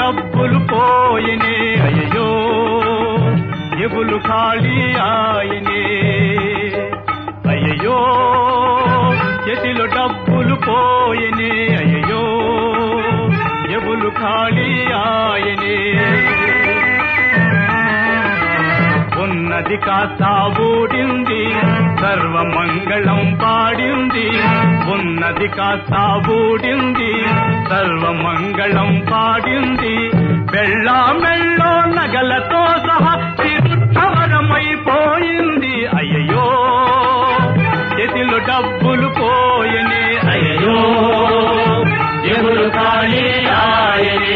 డబ్బులు పోయినే అయ్యో ఎబులు ఖాళీ ఆయనే అయ్యో చేతిలో డబ్బులు పోయినే అయ్యో ఎబులు ఖాళీ ఆయనే ఉన్నది కాస్త ఊడింది సర్వమంగళం పాడింది ఉన్నది కాస్త ఊడింది సర్వమంగళం పాడింది బెళ్ళా మెళ్ళో నగలతో సహా తిరుక్షవరమైపోయింది అయ్యయ్యో చేతిలో డబ్బులు పోయనే అయ్యో ఎవరు ఖాళీ ఆయనే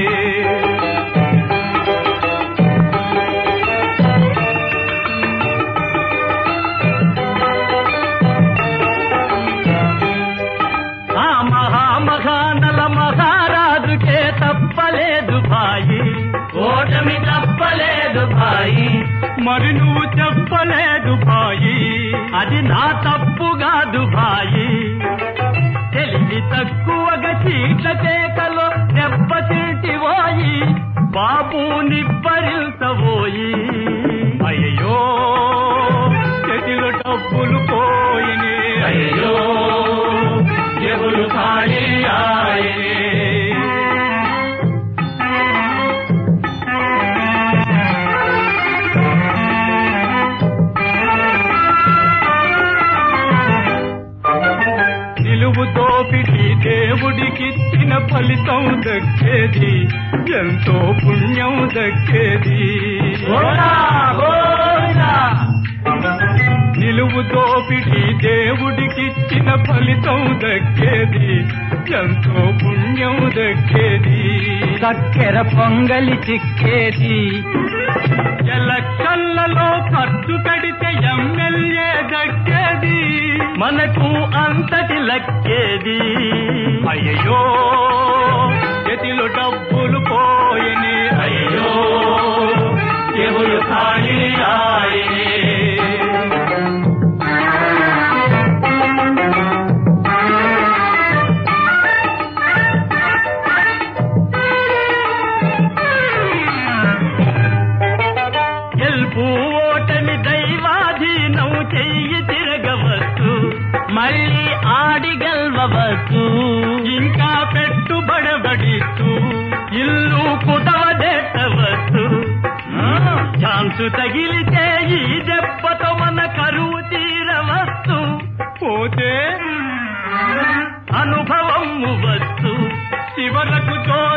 ఆ మహామహానల మహారాజుకే తప్పలేదు భాయి ఓటమి తప్పలేదు భాయి మరి నువ్వు చెప్పలేదు భాయి అది నా తప్పు కాదు భాయి తెలివి తక్కువగా చీట్ల కేకలో దెబ్బతింటివోయి బాబు నిబ్బరిల్తవోయి అయ్యో చేతిలో డబ్బులు పోయినే అయ్యో ఎవరు ఖాళీ ఆయనే నిలువు దోపిడి దేవుడికిచ్చిన ఫలితం దక్కేది ఎంతో పుణ్యం దక్కేది గోవిందా, గోవిందా. నిలువు దోపిడి దేవుడికిచ్చిన ఫలితం దక్కేది ఎంతో పుణ్యం దక్కేది చక్కెర పొంగలి చిక్కేది ఎలక్షన్లలో ఖర్చు పెడితే ఎమ్మెల్యే దక్కేది మనకు అంతటి లక్కేది అయ్యో చేతిలో డబ్బులు పోయిని అయ్యో ఎవరు ఖాళీ ఆయనే గెలుపు ఓటమి దైవాధీనం చెయ్యి తిరగవచ్చు మళ్ళీ ఆడి గెలవచ్చు ఇంకా పెట్టుబడబడిస్తూ ఇల్లు కుదవదెట్టవచ్చు ఛాన్సు తగిలితే ఈ దెబ్బతో మన కరువు తీరవచ్చు పోతే అనుభవం వచ్చు చివరకు జోరు